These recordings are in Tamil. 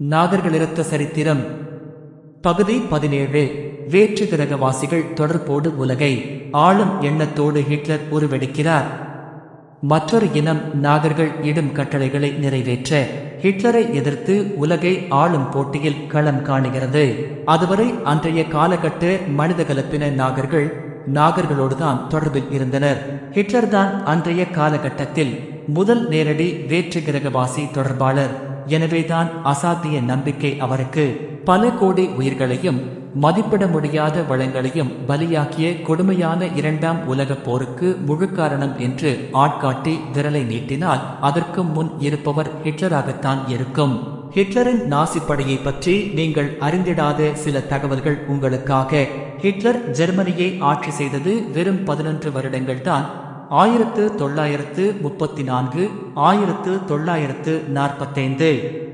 நாகர்களிருத்த சரித்திரம் பகுதி பதினேழு வேற்று கிரகவாசிகள் தொடர்போடு உலகை ஆளும் எண்ணத்தோடு ஹிட்லர் உருவெடுக்கிறார் மற்றொரு இனம் நாகர்கள் இடும் கட்டளைகளை நிறைவேற்ற ஹிட்லரை எதிர்த்து உலகை ஆளும் போட்டியில் களம் காணுகிறது அதுவரை அன்றைய காலகட்ட மனித கலப்பின நாகர்கள் நாகர்களோடுதான் தொடர்பில் இருந்தனர் ஹிட்லர் தான் அன்றைய காலகட்டத்தில் முதல் நேரடி வேற்று கிரகவாசி தொடர்பாளர் எனவேதான் அசாத்திய நம்பிக்கை அவருக்கு பல கோடி உயிர்களையும் மதிப்பிட முடியாத வளங்களையும் பலியாக்கிய கொடுமையான இரண்டாம் உலகப் போருக்கு முழு காரணம் என்று ஆட்காட்டி விரலை நீட்டினால் அதற்கு முன் இருப்பவர் ஹிட்லராகத்தான் இருக்கும் ஹிட்லரின் நாசிப்படையை பற்றி நீங்கள் அறிந்திடாத சில தகவல்கள் உங்களுக்காக ஹிட்லர் ஜெர்மனியை ஆட்சி செய்தது வெறும் பதினொன்று வருடங்கள் தான் ஆயிரத்து தொள்ளாயிரத்து முப்பத்தி நான்கு ஆயிரத்து தொள்ளாயிரத்து நாற்பத்தைந்து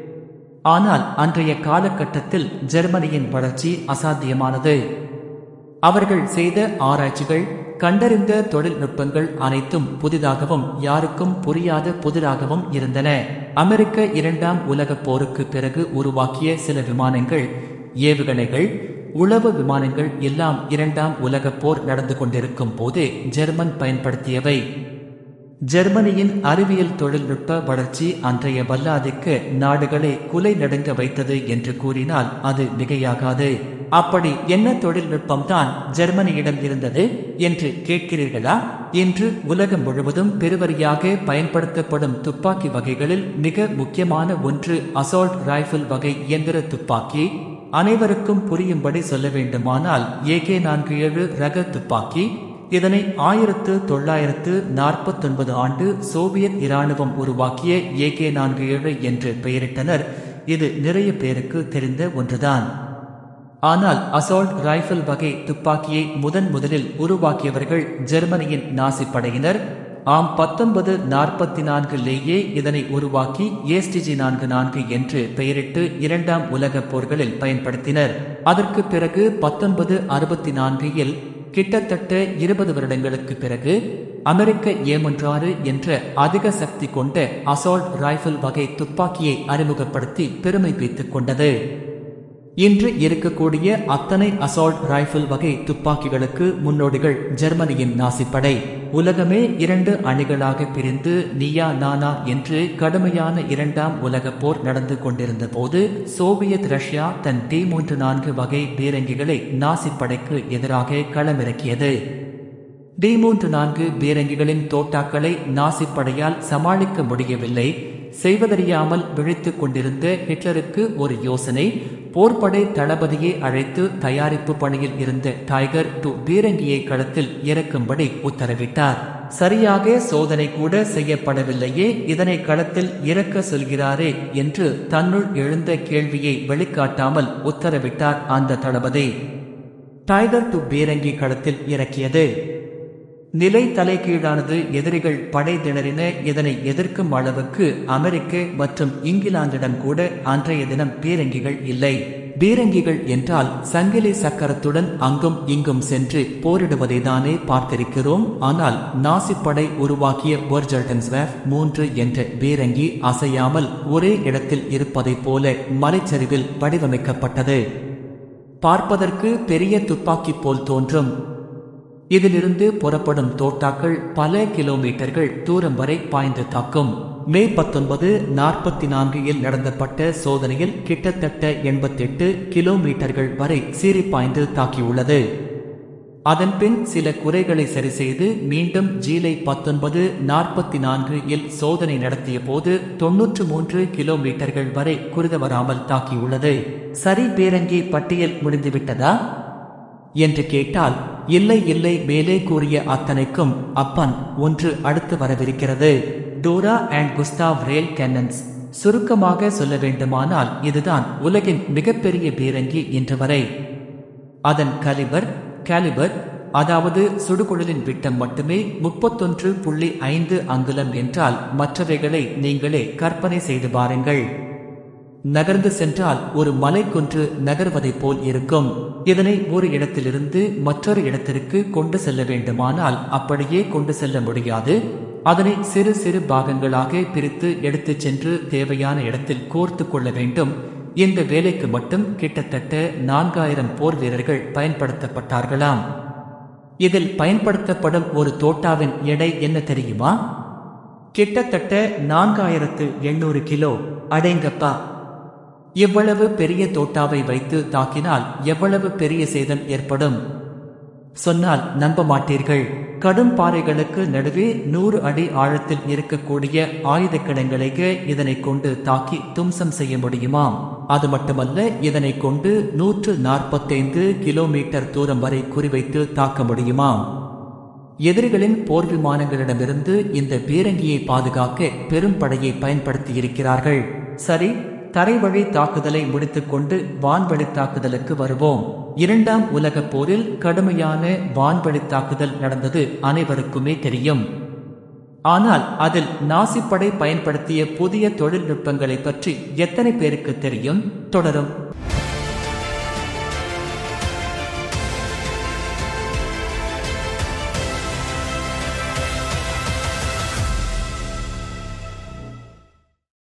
ஆனால் அன்றைய காலகட்டத்தில் ஜெர்மனியின் வளர்ச்சி அசாத்தியமானது அவர்கள் செய்த ஆராய்ச்சிகள் கண்டறிந்த தொழில்நுட்பங்கள் அனைத்தும் புதிதாகவும் யாருக்கும் புரியாத புதிராகவும் இருந்தன அமெரிக்க இரண்டாம் உலகப் போருக்கு பிறகு உருவாக்கிய சில விமானங்கள் ஏவுகணைகள் உளவு விமானங்கள் எல்லாம் இரண்டாம் உலகப் போர் நடந்து கொண்டிருக்கும் போது ஜெர்மன் பயன்படுத்தியவை ஜெர்மனியின் அறிவியல் தொழில்நுட்ப வளர்ச்சி அன்றைய வல்லாதிக்க நாடுகளை குலை நடுங்க வைத்தது என்று கூறினால் அது மிகையாகாது அப்படி என்ன தொழில்நுட்பம்தான் ஜெர்மனியிடம் இருந்தது என்று கேட்கிறீர்களா இன்று உலகம் முழுவதும் பெருவரியாக பயன்படுத்தப்படும் துப்பாக்கி வகைகளில் மிக முக்கியமான ஒன்று அசால்ட் ரைபிள் வகை இயந்திர துப்பாக்கி அனைவருக்கும் புரியும்படி சொல்ல வேண்டுமானால் ஏகே நான்கு ஏழு ரக துப்பாக்கி இதனை ஆயிரத்து தொள்ளாயிரத்து நாற்பத்தொன்பது ஆண்டு சோவியத் இராணுவம் உருவாக்கிய ஏகே நான்கு ஏழு என்று பெயரிட்டனர் இது நிறைய பேருக்கு தெரிந்த ஒன்றுதான் ஆனால் அசால்ட் ரைபிள் வகை துப்பாக்கியை முதன் முதலில் உருவாக்கியவர்கள் ஜெர்மனியின் நாசி படையினர் ஆம் பத்தொன்பது நாற்பத்தி நான்கிலேயே இதனை உருவாக்கி ஏஸ்டிஜி நான்கு நான்கு என்று பெயரிட்டு இரண்டாம் உலகப் போர்களில் பயன்படுத்தினர் அதற்கு பிறகு பத்தொன்பது அறுபத்தி நான்கில் கிட்டத்தட்ட இருபது வருடங்களுக்கு பிறகு அமெரிக்க ஏமொன்றாறு என்ற அதிக சக்தி கொண்ட அசால்ட் ரைபிள் வகை துப்பாக்கியை அறிமுகப்படுத்தி பெருமை வைத்துக் கொண்டது இன்று இருக்கக்கூடிய அத்தனை அசால்ட் ரைபிள் வகை துப்பாக்கிகளுக்கு முன்னோடிகள் ஜெர்மனியின் நாசிப்படை உலகமே இரண்டு அணிகளாக பிரிந்து நியா நானா என்று கடுமையான இரண்டாம் உலகப் போர் நடந்து கொண்டிருந்த போது சோவியத் ரஷ்யா தன் டி மூன்று நான்கு வகை பீரங்கிகளை நாசிப்படைக்கு எதிராக களமிறக்கியது டி மூன்று நான்கு பீரங்கிகளின் தோட்டாக்களை நாசிப்படையால் சமாளிக்க முடியவில்லை செய்வதறியாமல் விழித்துக் கொண்டிருந்த ஹிட்லருக்கு ஒரு யோசனை போர்ப்படை தளபதியை அழைத்து தயாரிப்பு பணியில் இருந்த டைகர் டு பீரங்கியை களத்தில் இறக்கும்படி உத்தரவிட்டார் சரியாக சோதனை கூட செய்யப்படவில்லையே இதனை களத்தில் இறக்க சொல்கிறாரே என்று தன்னுள் எழுந்த கேள்வியை வெளிக்காட்டாமல் உத்தரவிட்டார் அந்த தளபதி டைகர் டு பீரங்கி களத்தில் இறக்கியது நிலை தலைகீழானது எதிரிகள் படை திணறின இதனை எதிர்க்கும் அளவுக்கு அமெரிக்க மற்றும் இங்கிலாந்திடம் கூட அன்றைய தினம் பீரங்கிகள் இல்லை பீரங்கிகள் என்றால் சங்கிலி சக்கரத்துடன் அங்கும் இங்கும் சென்று போரிடுவதை தானே பார்த்திருக்கிறோம் ஆனால் நாசிப்படை உருவாக்கிய ஒர்ஜல்டன்ஸ்வேஃப் மூன்று என்ற பீரங்கி அசையாமல் ஒரே இடத்தில் இருப்பதைப் போல மலைச்சரிவில் வடிவமைக்கப்பட்டது பார்ப்பதற்கு பெரிய துப்பாக்கி போல் தோன்றும் இதிலிருந்து புறப்படும் தோட்டாக்கள் பல கிலோமீட்டர்கள் தூரம் வரை பாய்ந்து தாக்கும் மே பத்தொன்பது நாற்பத்தி நான்கில் நடந்தப்பட்ட சோதனையில் கிட்டத்தட்ட எண்பத்தெட்டு கிலோமீட்டர்கள் வரை சீறி பாய்ந்து தாக்கியுள்ளது அதன்பின் சில குறைகளை சரி செய்து மீண்டும் ஜீலை பத்தொன்பது நாற்பத்தி நான்கு இல் சோதனை நடத்திய போது தொன்னூற்று மூன்று கிலோமீட்டர்கள் வரை குருத வராமல் தாக்கியுள்ளது சரி பேரங்கி பட்டியல் முடிந்துவிட்டதா என்று கேட்டால் இல்லை இல்லை மேலே கூறிய அத்தனைக்கும் அப்பன் ஒன்று அடுத்து வரவிருக்கிறது Dora and Gustav rail cannons சுருக்கமாக சொல்ல வேண்டுமானால் இதுதான் உலகின் மிகப்பெரிய பீரங்கி இன்று வரை அதன் கலிபர் கேலிபர் அதாவது சுடுகுழலின் விட்டம் மட்டுமே முப்பத்தொன்று புள்ளி ஐந்து அங்குலம் என்றால் மற்றவைகளை நீங்களே கற்பனை செய்து பாருங்கள் நகர்ந்து சென்றால் ஒரு மலைக்குன்று நகர்வதைப் போல் இருக்கும் இதனை ஒரு இடத்திலிருந்து மற்றொரு இடத்திற்கு கொண்டு செல்ல வேண்டுமானால் அப்படியே கொண்டு செல்ல முடியாது அதனை சிறு சிறு பாகங்களாக பிரித்து எடுத்துச் சென்று தேவையான இடத்தில் கோர்த்து கொள்ள வேண்டும் இந்த வேலைக்கு மட்டும் கிட்டத்தட்ட நான்காயிரம் போர் வீரர்கள் பயன்படுத்தப்பட்டார்களாம் இதில் பயன்படுத்தப்படும் ஒரு தோட்டாவின் எடை என்ன தெரியுமா கிட்டத்தட்ட நான்காயிரத்து எண்ணூறு கிலோ அடேங்கப்பா இவ்வளவு பெரிய தோட்டாவை வைத்து தாக்கினால் எவ்வளவு பெரிய சேதம் ஏற்படும் சொன்னால் நம்ப மாட்டீர்கள் கடும் பாறைகளுக்கு நடுவே நூறு அடி ஆழத்தில் இருக்கக்கூடிய ஆயுத கிடங்களையே இதனை கொண்டு தாக்கி தும்சம் செய்ய முடியுமாம் அது மட்டுமல்ல இதனை கொண்டு நூற்று நாற்பத்தைந்து கிலோமீட்டர் தூரம் வரை குறிவைத்து தாக்க முடியுமாம் எதிரிகளின் போர் விமானங்களிடமிருந்து இந்த பீரங்கியை பாதுகாக்க பெரும் படையை பயன்படுத்தியிருக்கிறார்கள் சரி தரைவழி தாக்குதலை முடித்துக்கொண்டு வான்வழி தாக்குதலுக்கு வருவோம் இரண்டாம் உலகப் போரில் கடுமையான வான்வழி தாக்குதல் நடந்தது அனைவருக்குமே தெரியும் ஆனால் அதில் நாசிப்படை பயன்படுத்திய புதிய தொழில்நுட்பங்களை பற்றி எத்தனை பேருக்கு தெரியும் தொடரும்